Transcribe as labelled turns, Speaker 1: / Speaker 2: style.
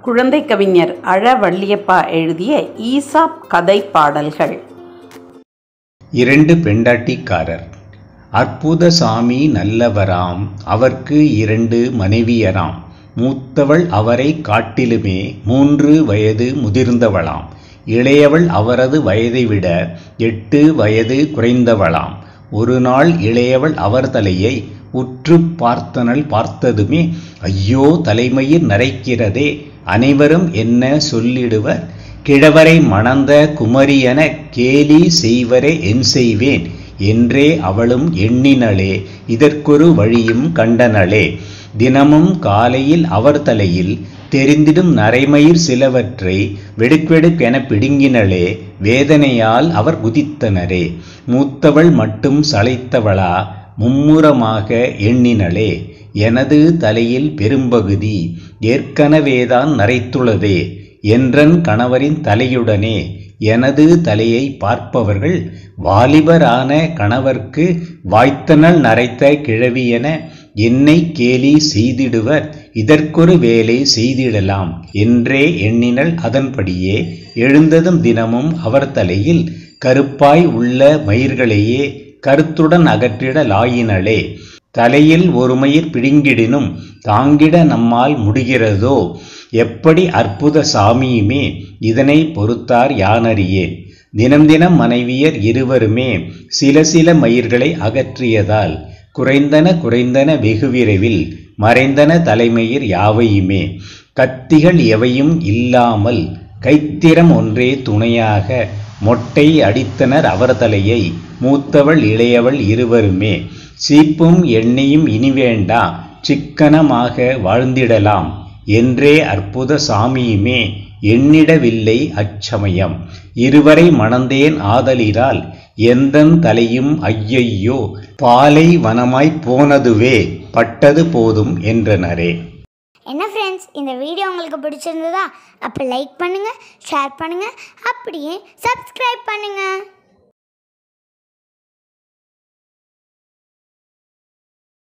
Speaker 1: குழந்தை கவிஞர் அழ வள்ளியப்பா எழுதிய ஈசாப் கதை பாடல்கள்
Speaker 2: இரண்டு பெண்டாட்டிக்காரர் அற்புத சாமி நல்லவராம் அவர்க்கு இரண்டு மனைவியராம் மூத்தவள் அவரை காட்டிலுமே மூன்று வயது முதிர்ந்தவளாம் இளையவள் அவரது வயதை விட எட்டு வயது குறைந்தவளாம் ஒரு நாள் இளையவள் அவர் தலையை உற்று பார்த்தனள் பார்த்ததுமே ஐயோ தலைமயிர் நரைக்கிறதே அனைவரும் என்ன சொல்லிடுவர் கிழவரை மணந்த குமரியன கேலி செய்வரே என் செய்வேன் என்றே அவளும் எண்ணினளே இதற்கொரு வழியும் கண்டனளே தினமும் காலையில் அவர் தலையில் தெரிந்திடும் நரைமயிர் சிலவற்றை வெடுக்வெடுக்கென பிடுங்கினளே வேதனையால் அவர் குதித்தனரே மூத்தவள் மட்டும் சளைத்தவளா மும்முரமாக எண்ணினளே எனது தலையில் பெரும்பகுதி ஏற்கனவேதான் நரைத்துள்ளதே என்றன் கணவரின் தலையுடனே எனது தலையை பார்ப்பவர்கள் வாலிபரான கணவர்க்கு வாய்த்தனல் நரைத்த கிழவியென என்னை கேலி செய்திடுவர் இதற்கொரு வேலை செய்திடலாம் என்றே எண்ணினள் அதன்படியே எழுந்ததும் தினமும் அவர் தலையில் கருப்பாய் உள்ள மயிர்களையே கருத்துடன் அகற்றிட லாயினளே தலையில் ஒரு மயிர் பிடுங்கிடினும் தாங்கிட நம்மால் முடிகிறதோ எப்படி அற்புத சாமியுமே இதனை பொறுத்தார் யானறியேன் தினம் தினம் மனைவியர் இருவருமே சில சில மயிர்களை அகற்றியதால் குறைந்தன குறைந்தன வெகு விரைவில் மறைந்தன தலைமயிர் யாவையுமே கத்திகள் எவையும் இல்லாமல் கைத்திரம் ஒன்றே துணையாக மொட்டை அடித்தனர் அவர் தலையை மூத்தவள் இளையவள் இருவருமே சீப்பும் எண்ணெயும் இனி வேண்டா சிக்கனமாக வாழ்ந்திடலாம் என்றே அற்புத சாமியுமே எண்ணிடவில்லை அச்சமயம் இருவரை மணந்தேன் ஆதலினால் எந்தன் தலையும் ஐயையோ பாலை வனமாய்ப் போனதுவே பட்டது போதும் என்றனரே
Speaker 3: என்ன ஃப்ரெண்ட்ஸ் இந்த வீடியோ உங்களுக்கு பிடிச்சிருந்ததா அப்போ லைக் பண்ணுங்கள் ஷேர் பண்ணுங்கள் அப்படியே சப்ஸ்கிரைப் பண்ணுங்கள்